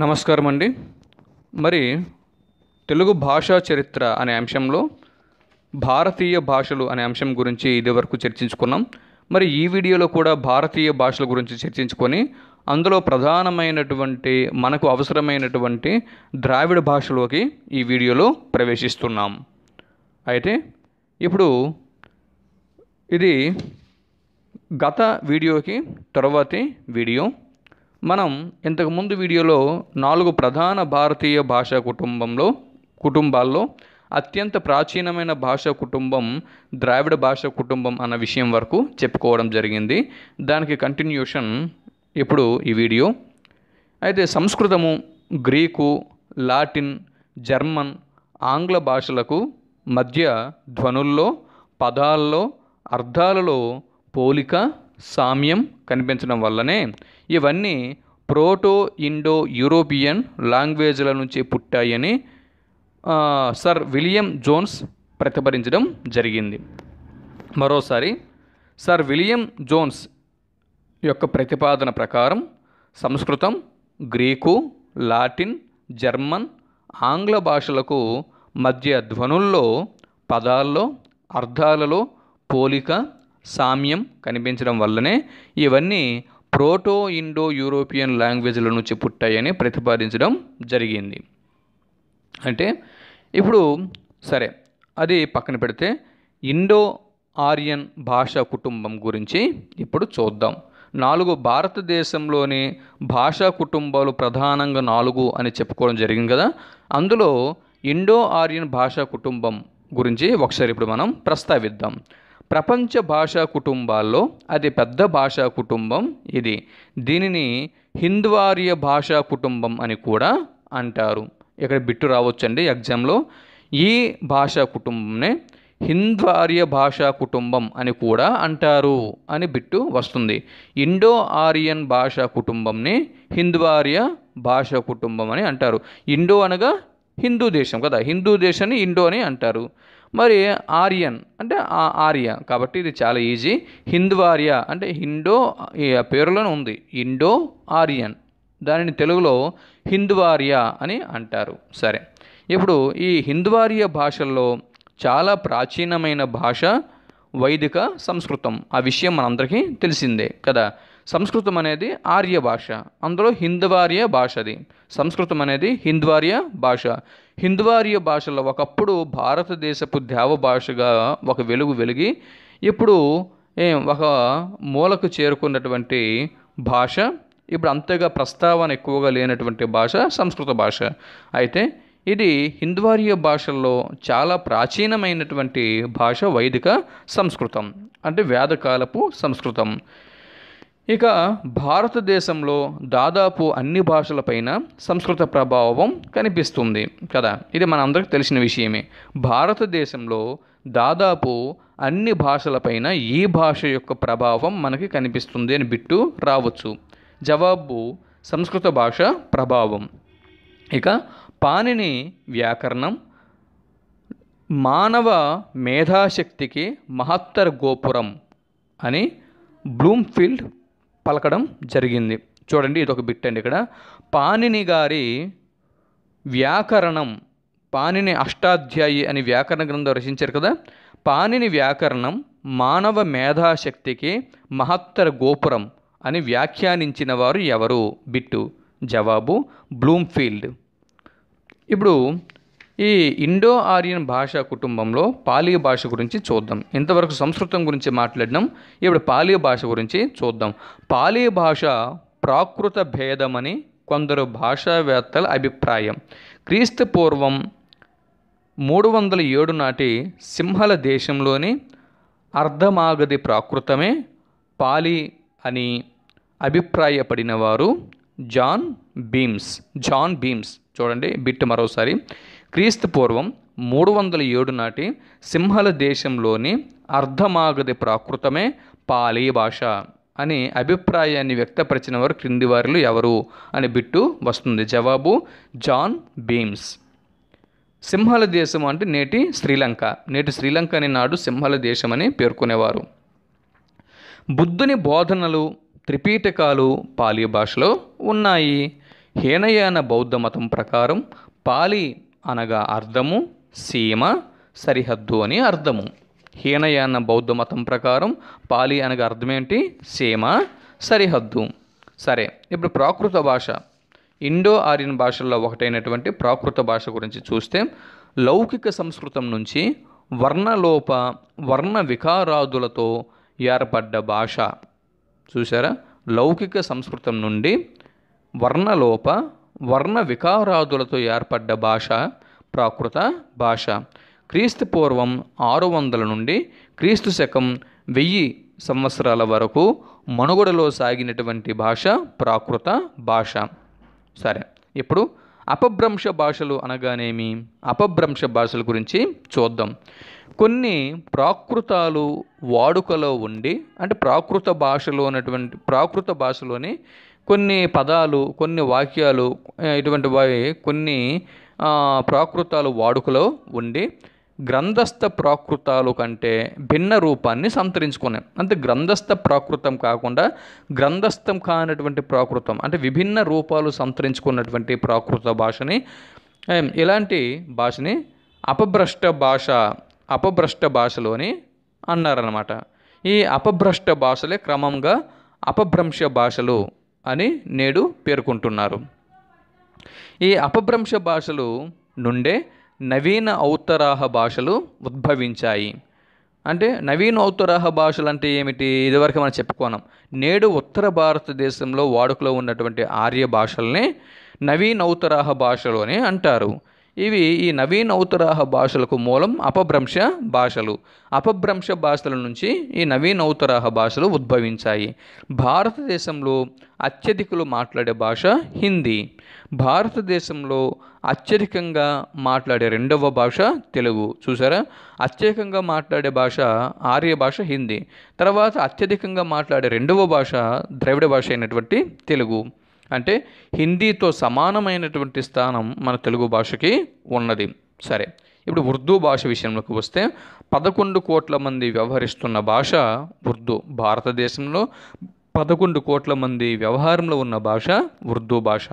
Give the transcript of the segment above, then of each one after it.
నమస్కారం అండి మరి తెలుగు భాషా చరిత్ర అనే అంశంలో భారతీయ భాషలు అనే అంశం గురించి ఇదివరకు చర్చించుకున్నాం మరి ఈ వీడియోలో కూడా భారతీయ భాషల గురించి చర్చించుకొని అందులో ప్రధానమైనటువంటి మనకు అవసరమైనటువంటి ద్రావిడ భాషలోకి ఈ వీడియోలో ప్రవేశిస్తున్నాం అయితే ఇప్పుడు ఇది గత వీడియోకి తర్వాతి వీడియో మనం ఇంతకుముందు వీడియోలో నాలుగు ప్రధాన భారతీయ భాషా కుటుంబంలో కుటుంబాల్లో అత్యంత ప్రాచీనమైన భాషా కుటుంబం ద్రావిడ భాషా కుటుంబం అన్న విషయం వరకు చెప్పుకోవడం జరిగింది దానికి కంటిన్యూషన్ ఇప్పుడు ఈ వీడియో అయితే సంస్కృతము గ్రీకు లాటిన్ జర్మన్ ఆంగ్ల భాషలకు మధ్య ధ్వనుల్లో పదాల్లో అర్థాలలో పోలిక సామ్యం కనిపించడం వల్లనే ఇవన్నీ ప్రోటో ఇండో యూరోపియన్ లాంగ్వేజ్ల నుంచి పుట్టాయని ఆ, సర్ విలియం జోన్స్ ప్రతిపాదించడం జరిగింది మరోసారి సర్ విలియం జోన్స్ యొక్క ప్రతిపాదన ప్రకారం సంస్కృతం గ్రీకు లాటిన్ జర్మన్ ఆంగ్ల భాషలకు మధ్య ధ్వనుల్లో పదాల్లో అర్థాలలో పోలిక సామ్యం కనిపించడం వల్లనే ఇవన్నీ ప్రోటో ఇండో యూరోపియన్ లాంగ్వేజ్ల నుంచి పుట్టాయని ప్రతిపాదించడం జరిగింది అంటే ఇప్పుడు సరే అది పక్కన పెడితే ఇండో ఆర్యన్ భాషా కుటుంబం గురించి ఇప్పుడు చూద్దాం నాలుగు భారతదేశంలోని భాషా కుటుంబాలు ప్రధానంగా నాలుగు అని చెప్పుకోవడం జరిగింది కదా అందులో ఇండో ఆర్యన్ భాషా కుటుంబం గురించి ఒకసారి ఇప్పుడు మనం ప్రస్తావిద్దాం ప్రపంచ భాషా కుటుంబాల్లో అతి పెద్ద భాషా కుటుంబం ఇది దీనిని హింద్వార్య భాషా కుటుంబం అని కూడా అంటారు ఇక్కడ బిట్టు రావచ్చండి ఎగ్జామ్లో ఈ భాషా కుటుంబంనే హింద్వార్య భాషా కుటుంబం అని కూడా అంటారు అని బిట్టు వస్తుంది ఇండో ఆరియన్ భాషా కుటుంబంని హింద్వార్య భాషా కుటుంబం అని అంటారు ఇండో అనగా హిందూ దేశం కదా హిందూ దేశాన్ని ఇండో అని అంటారు మరి ఆర్యన్ అంటే ఆ ఆర్య కాబట్టి ఇది చాలా ఈజీ హింద్వార్య అంటే హిండో ఈ పేరులోనే ఉంది ఇండో ఆర్యన్ దానిని తెలుగులో హింద్వార్య అని అంటారు సరే ఇప్పుడు ఈ హింద్వార్య భాషల్లో చాలా ప్రాచీనమైన భాష వైదిక సంస్కృతం ఆ విషయం మనందరికీ తెలిసిందే కదా సంస్కృతం అనేది ఆర్య భాష అందులో హింద్వార్య భాష అది సంస్కృతం అనేది హింద్వార్య భాష హింద్వార్య భాషలో ఒకప్పుడు భారతదేశపు దేవ భాషగా ఒక వెలుగు వెలిగి ఇప్పుడు ఏం ఒక మూలకు చేరుకున్నటువంటి భాష ఇప్పుడు అంతగా ప్రస్తావన ఎక్కువగా లేనటువంటి భాష సంస్కృత భాష అయితే ఇది హింద్వార్య భాషల్లో చాలా ప్రాచీనమైనటువంటి భాష వైదిక సంస్కృతం అంటే వేదకాలపు సంస్కృతం ఇక భారతదేశంలో దాదాపు అన్ని భాషలపైన సంస్కృత ప్రభావం కనిపిస్తుంది కదా ఇది మనందరికీ తెలిసిన విషయమే భారతదేశంలో దాదాపు అన్ని భాషలపైన ఈ భాష యొక్క ప్రభావం మనకి కనిపిస్తుంది అని బిట్టు రావచ్చు జవాబు సంస్కృత భాష ప్రభావం ఇక పాణిని వ్యాకరణం మానవ మేధాశక్తికి మహత్తర గోపురం అని బ్లూమ్ఫీల్డ్ పలకడం జరిగింది చూడండి ఇది ఒక బిట్ అండి ఇక్కడ పాణిని గారి వ్యాకరణం పాణిని అష్టాధ్యాయి అని వ్యాకరణ గ్రంథం రచించారు కదా పాణిని వ్యాకరణం మానవ మేధాశక్తికి మహత్తర గోపురం అని వ్యాఖ్యానించిన వారు ఎవరు బిట్టు జవాబు బ్లూమ్ఫీల్డ్ ఇప్పుడు ఈ ఇండో ఆర్యన్ భాషా కుటుంబంలో పాలియ భాష గురించి చూద్దాం ఇంతవరకు సంస్కృతం గురించి మాట్లాడినాం ఇప్పుడు పాలియ భాష గురించి చూద్దాం పాలియ భాష ప్రాకృత భేదమని కొందరు భాషావేత్తల అభిప్రాయం క్రీస్తు పూర్వం మూడు వందల ఏడు నాటి సింహల దేశంలోని అర్ధమాగధి ప్రాకృతమే పాలి అని అభిప్రాయపడిన వారు జాన్ బీమ్స్ జాన్ బీమ్స్ చూడండి బిట్ మరోసారి క్రీస్తు పూర్వం మూడు వందల ఏడు నాటి సింహల దేశంలోని అర్ధమాగధి ప్రాకృతమే పాలీ భాష అని అభిప్రాయాన్ని వ్యక్తపరిచిన వారు క్రింది వారిలో ఎవరు అని బిట్టు వస్తుంది జవాబు జాన్ బీమ్స్ సింహల దేశం అంటే నేటి శ్రీలంక నేటి శ్రీలంక అనే నాడు సింహల దేశం అని పేర్కొనేవారు బుద్ధుని బోధనలు త్రిపీటకాలు పాలి భాషలో ఉన్నాయి హీనయాన బౌద్ధ మతం ప్రకారం పాలి అనగా అర్థము సీమ సరిహద్దు అని అర్థము హీనయాన బౌద్ధ మతం ప్రకారం పాలి అనగా అర్థం ఏంటి సీమ సరిహద్దు సరే ఇప్పుడు ప్రాకృత భాష ఇండో ఆర్యన్ భాషల్లో ఒకటైనటువంటి ప్రాకృత భాష గురించి చూస్తే లౌకిక సంస్కృతం నుంచి వర్ణలోప వర్ణ వికారాదులతో ఏర్పడ్డ భాష చూసారా లౌకిక సంస్కృతం నుండి వర్ణలోప వర్ణ వికారాదులతో ఏర్పడ్డ భాష ప్రాకృత భాష క్రీస్తు పూర్వం ఆరు వందల నుండి క్రీస్తు శకం వెయ్యి సంవత్సరాల వరకు మనుగడలో సాగినటువంటి భాష ప్రాకృత భాష సరే ఇప్పుడు అపభ్రంశ భాషలు అనగానేమి అపభ్రంశ భాషల గురించి చూద్దాం కొన్ని ప్రాకృతాలు వాడుకలో ఉండి అంటే ప్రాకృత భాషలో ఉన్నటువంటి ప్రాకృత భాషలోని కొన్ని పదాలు కొన్ని వాక్యాలు ఆ, ఇటువంటి వా- కొన్ని ఆ, ప్రాకృతాలు వాడుకలో ఉండి గ్రంథస్థ ప్రాకృతాలు కంటే భిన్న రూపాన్ని సంతరించుకున్నాయి అంటే గ్రంథస్థ ప్రాకృతం కాకుండా గ్రంథస్థం కానటువంటి ప్రాకృతం అంటే విభిన్న రూపాలు సంతరించుకున్నటువంటి ప్రాకృత భాషని ఏం, ఇలాంటి భాషని అపభ్రష్ట భాష అపభ్రష్ట భాషలోని అన్నారనమాట ఈ అపభ్రష్ట భాషలే క్రమంగా అపభ్రంశ భాషలు అని నేడు పేర్కొంటున్నారు ఈ అపభ్రంశ భాషలు నుండే నవీన ఔత్తరాహ భాషలు ఉద్భవించాయి అంటే నవీన ఔత్తరాహ భాషలు అంటే ఏమిటి ఇదివరకు మనం చెప్పుకున్నాం నేడు ఉత్తర భారతదేశంలో వాడుకలో ఉన్నటువంటి ఆర్య భాషల్ని నవీన ఔత్తరాహ భాషలు అని అంటారు ఇవి ఈ నవీన ఔత్తరాహ భాషలకు మూలం అపభ్రంశ భాషలు అపభ్రంశ భాషల నుంచి ఈ నవీన ఔత్తరాహ భాషలు ఉద్భవించాయి భారతదేశంలో అత్యధికులు మాట్లాడే భాష హిందీ భారతదేశంలో అత్యధికంగా మాట్లాడే రెండవ భాష తెలుగు చూసారా అత్యధికంగా మాట్లాడే భాష ఆర్య భాష హిందీ తర్వాత అత్యధికంగా మాట్లాడే రెండవ భాష ద్రవిడ భాష అయినటువంటి తెలుగు అంటే హిందీతో సమానమైనటువంటి స్థానం మన తెలుగు భాషకి ఉన్నది సరే ఇప్పుడు ఉర్దూ భాష విషయంలోకి వస్తే పదకొండు కోట్ల మంది వ్యవహరిస్తున్న భాష ఉర్దూ భారతదేశంలో పదకొండు కోట్ల మంది వ్యవహారంలో ఉన్న భాష ఉర్దూ భాష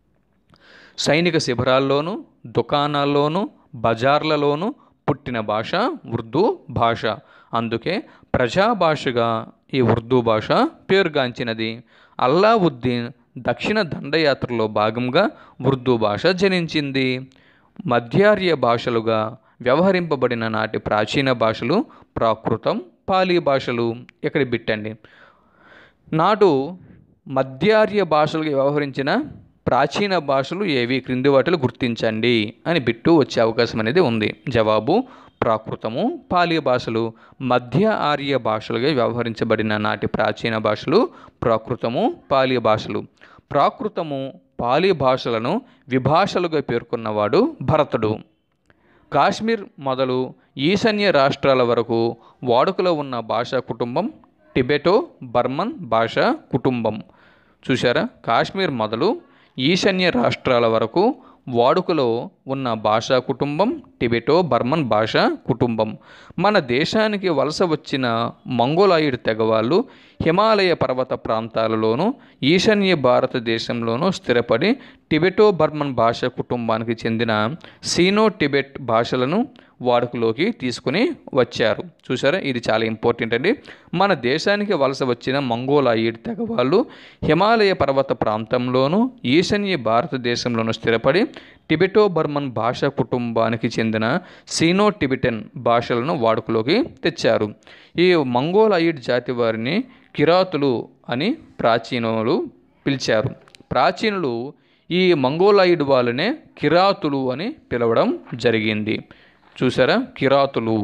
సైనిక శిబిరాల్లోనూ దుకాణాల్లోనూ బజార్లలోనూ పుట్టిన భాష ఉర్దూ భాష అందుకే ప్రజా భాషగా ఈ ఉర్దూ భాష పేరుగాంచినది అల్లావుద్దీన్ దక్షిణ దండయాత్రలో భాగంగా ఉర్దూ భాష జనించింది మధ్యార్య భాషలుగా వ్యవహరింపబడిన నాటి ప్రాచీన భాషలు ప్రాకృతం పాలీ భాషలు ఇక్కడ బిట్టండి నాటు మధ్యార్య భాషలుగా వ్యవహరించిన ప్రాచీన భాషలు ఏవి క్రింది వాటిలో గుర్తించండి అని బిట్టు వచ్చే అవకాశం అనేది ఉంది జవాబు ప్రాకృతము పాలీ భాషలు మధ్య ఆర్య భాషలుగా వ్యవహరించబడిన నాటి ప్రాచీన భాషలు ప్రాకృతము పాలీ భాషలు ప్రాకృతము పాలీ భాషలను విభాషలుగా పేర్కొన్నవాడు భరతుడు కాశ్మీర్ మొదలు ఈశాన్య రాష్ట్రాల వరకు వాడుకలో ఉన్న భాషా కుటుంబం టిబెటో బర్మన్ భాషా కుటుంబం చూసారా కాశ్మీర్ మొదలు ఈశాన్య రాష్ట్రాల వరకు వాడుకలో ఉన్న భాషా కుటుంబం టిబెటో బర్మన్ భాషా కుటుంబం మన దేశానికి వలస వచ్చిన మంగోలాయిడ్ తెగవాళ్ళు హిమాలయ పర్వత ప్రాంతాలలోనూ ఈశాన్య భారతదేశంలోనూ స్థిరపడి టిబెటో బర్మన్ భాషా కుటుంబానికి చెందిన సీనో టిబెట్ భాషలను వాడుకలోకి తీసుకుని వచ్చారు చూసారా ఇది చాలా ఇంపార్టెంట్ అండి మన దేశానికి వలస వచ్చిన మంగోలాయిడ్ తెగవాళ్ళు హిమాలయ పర్వత ప్రాంతంలోనూ ఈశాన్య భారతదేశంలోనూ స్థిరపడి టిబెటో బర్మన్ భాషా కుటుంబానికి చెందిన సీనో టిబెటన్ భాషలను వాడుకలోకి తెచ్చారు ఈ మంగోలాయిడ్ జాతి వారిని కిరాతులు అని ప్రాచీనులు పిలిచారు ప్రాచీనులు ఈ మంగోలాయిడ్ వాళ్ళనే కిరాతులు అని పిలవడం జరిగింది చూసారా కిరాతులు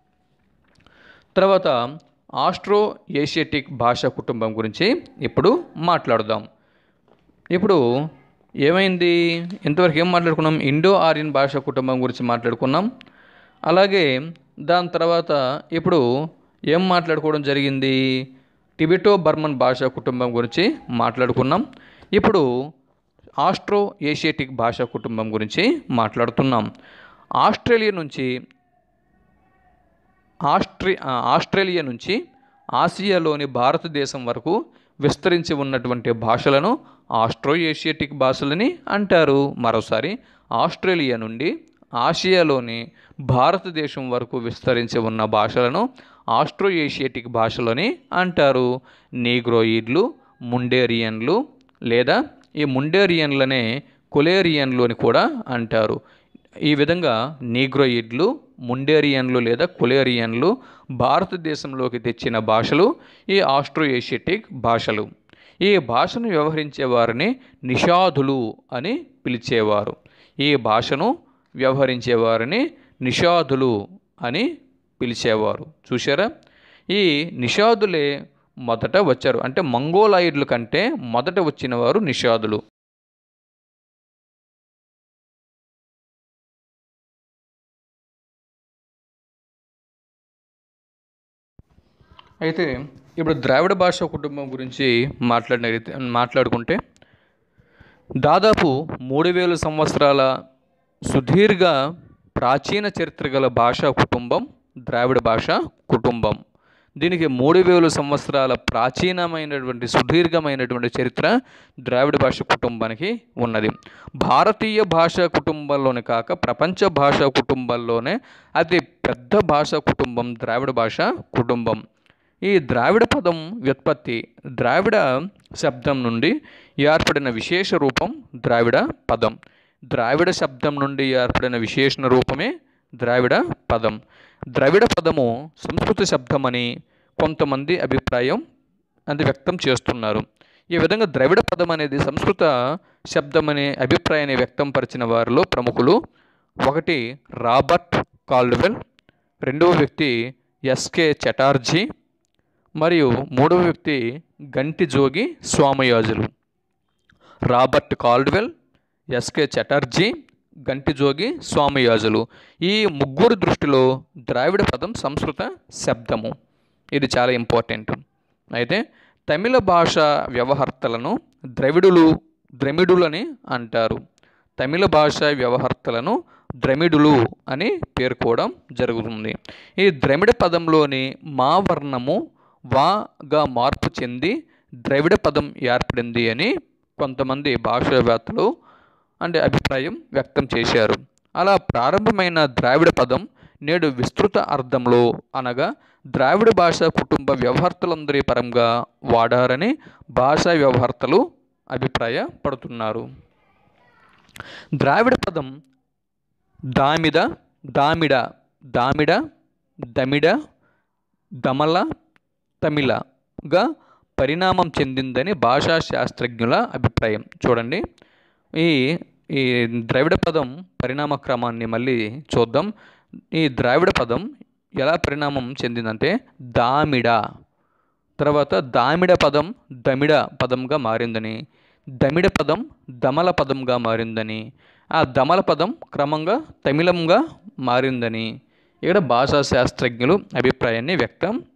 తర్వాత ఆస్ట్రో ఏషియాటిక్ భాషా కుటుంబం గురించి ఇప్పుడు మాట్లాడుదాం ఇప్పుడు ఏమైంది ఇంతవరకు ఏం మాట్లాడుకున్నాం ఇండో ఆర్యన్ భాషా కుటుంబం గురించి మాట్లాడుకున్నాం అలాగే దాని తర్వాత ఇప్పుడు ఏం మాట్లాడుకోవడం జరిగింది టిబెటో బర్మన్ భాషా కుటుంబం గురించి మాట్లాడుకున్నాం ఇప్పుడు ఆస్ట్రో ఏషియాటిక్ భాషా కుటుంబం గురించి మాట్లాడుతున్నాం ఆస్ట్రేలియా నుంచి ఆస్ట్రే ఆస్ట్రేలియా నుంచి ఆసియాలోని భారతదేశం వరకు విస్తరించి ఉన్నటువంటి భాషలను ఆస్ట్రో ఏషియాటిక్ భాషలని అంటారు మరోసారి ఆస్ట్రేలియా నుండి ఆసియాలోని భారతదేశం వరకు విస్తరించి ఉన్న భాషలను ఆస్ట్రో ఏషియాటిక్ భాషలని అంటారు నీగ్రోయిడ్లు ముండేరియన్లు లేదా ఈ ముండేరియన్లనే కొలేరియన్లు అని కూడా అంటారు ఈ విధంగా నీగ్రోయిడ్లు ముండేరియన్లు లేదా కొలేరియన్లు భారతదేశంలోకి తెచ్చిన భాషలు ఈ ఆస్ట్రో ఏషియాటిక్ భాషలు ఈ భాషను వ్యవహరించే వారిని నిషాదులు అని పిలిచేవారు ఈ భాషను వ్యవహరించే వారిని నిషాదులు అని పిలిచేవారు చూసారా ఈ నిషాదులే మొదట వచ్చారు అంటే మంగోలాయిడ్ల కంటే మొదట వచ్చిన వారు నిషాదులు అయితే ఇప్పుడు ద్రావిడ భాషా కుటుంబం గురించి మాట్లాడిన మాట్లాడుకుంటే దాదాపు మూడు వేల సంవత్సరాల సుదీర్ఘ ప్రాచీన చరిత్ర గల భాషా కుటుంబం ద్రావిడ భాషా కుటుంబం దీనికి మూడు వేల సంవత్సరాల ప్రాచీనమైనటువంటి సుదీర్ఘమైనటువంటి చరిత్ర ద్రావిడ భాష కుటుంబానికి ఉన్నది భారతీయ భాషా కుటుంబంలోనే కాక ప్రపంచ భాషా కుటుంబంలోనే అతి పెద్ద భాషా కుటుంబం ద్రావిడ భాషా కుటుంబం ఈ ద్రావిడ పదం వ్యుత్పత్తి ద్రావిడ శబ్దం నుండి ఏర్పడిన విశేష రూపం ద్రావిడ పదం ద్రావిడ శబ్దం నుండి ఏర్పడిన విశేషణ రూపమే ద్రావిడ పదం ద్రవిడ పదము సంస్కృత శబ్దమని కొంతమంది అభిప్రాయం అది వ్యక్తం చేస్తున్నారు ఈ విధంగా ద్రవిడ పదం అనేది సంస్కృత శబ్దమనే అభిప్రాయాన్ని వ్యక్తం పరిచిన వారిలో ప్రముఖులు ఒకటి రాబర్ట్ కాల్డ్వెల్ రెండవ వ్యక్తి ఎస్కే చటార్జీ మరియు మూడవ వ్యక్తి Ganti Jogi Somayajulu Robert Caldwell SK Chatterjee Ganti Jogi స్వామయాజులు ఈ ముగ్గురు దృష్టిలో ద్రావిడ పదం సంస్కృత శబ్దము ఇది చాలా ఇంపార్టెంట్ అయితే తమిళ భాష వ్యవహర్తలను ద్రవిడులు ద్రమిడులని అంటారు తమిళ భాష వ్యవహర్తలను ద్రమిడులు అని పేర్కోవడం జరుగుతుంది ఈ ద్రమిడ పదంలోని మా వర్ణము వాగా మార్పు చెంది ద్రవిడ పదం ఏర్పడింది అని కొంతమంది భాషావేత్తలు అంటే అభిప్రాయం వ్యక్తం చేశారు అలా ప్రారంభమైన ద్రావిడ పదం నేడు విస్తృత అర్థంలో అనగా ద్రావిడ భాష కుటుంబ వ్యవహర్తలందరి పరంగా వాడారని భాషా వ్యవహర్తలు అభిప్రాయపడుతున్నారు ద్రావిడ పదం దామిద దామిడ దామిడ దమిడ దమల తమిళగా పరిణామం చెందిందని భాషా శాస్త్రజ్ఞుల అభిప్రాయం చూడండి ఈ ఈ ద్రవిడ పదం పరిణామ క్రమాన్ని మళ్ళీ చూద్దాం ఈ ద్రావిడ పదం ఎలా పరిణామం చెందిందంటే దామిడ తర్వాత దామిడ పదం దమిడ పదంగా మారిందని దమిడ పదం దమల పదంగా మారిందని ఆ దమల పదం క్రమంగా తమిళంగా మారిందని ఇక్కడ భాషా శాస్త్రజ్ఞులు అభిప్రాయాన్ని వ్యక్తం